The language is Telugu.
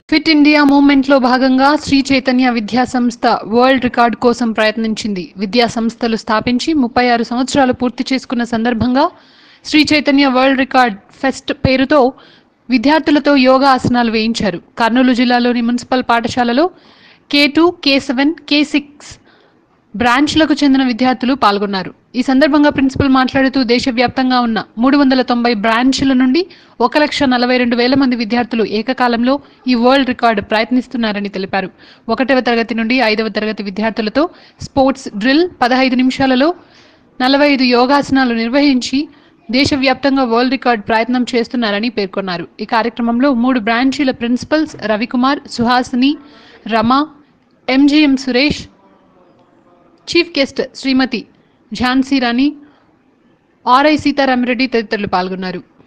ఫిట్ ఇండియా మూవ్మెంట్లో భాగంగా శ్రీ చైతన్య విద్యా సంస్థ వరల్డ్ రికార్డ్ కోసం ప్రయత్నించింది విద్యా సంస్థలు స్థాపించి ముప్పై ఆరు సంవత్సరాలు పూర్తి చేసుకున్న సందర్భంగా Sri Chaitanya world record fest పేరుతో విద్యార్థులతో యోగా ఆసనాలు వేయించారు కర్నూలు జిల్లాలోని మున్సిపల్ పాఠశాలలో K two K seven K six బ్రాంచ్లకు చెందిన విద్యార్థులు పాల్గొన్నారు ఈ సందర్భంగా ప్రిన్సిపల్ మాట్లాడుతూ దేశవ్యాప్తంగా ఉన్న మూడు వందల తొంభై బ్రాంచ్ల నుండి ఒక లక్ష నలభై రెండు వేల మంది విద్యార్థులు ఏకకాలంలో ఈ వరల్డ్ రికార్డు ప్రయత్నిస్తున్నారని తెలిపారు ఒకటవ తరగతి నుండి ఐదవ తరగతి విద్యార్థులతో స్పోర్ట్స్ డ్రిల్ పదహైదు నిమిషాలలో నలభై ఐదు యోగాసనాలు నిర్వహించి దేశవ్యాప్తంగా వరల్డ్ రికార్డ్ ప్రయత్నం చేస్తున్నారని పేర్కొన్నారు ఈ కార్యక్రమంలో మూడు బ్రాంచీల principals Ravikumar Suhasini Rama MGM Suresh chief guest Srimathi Jhansi Rani RI Sitaramareddy తదితరులు పాల్గొన్నారు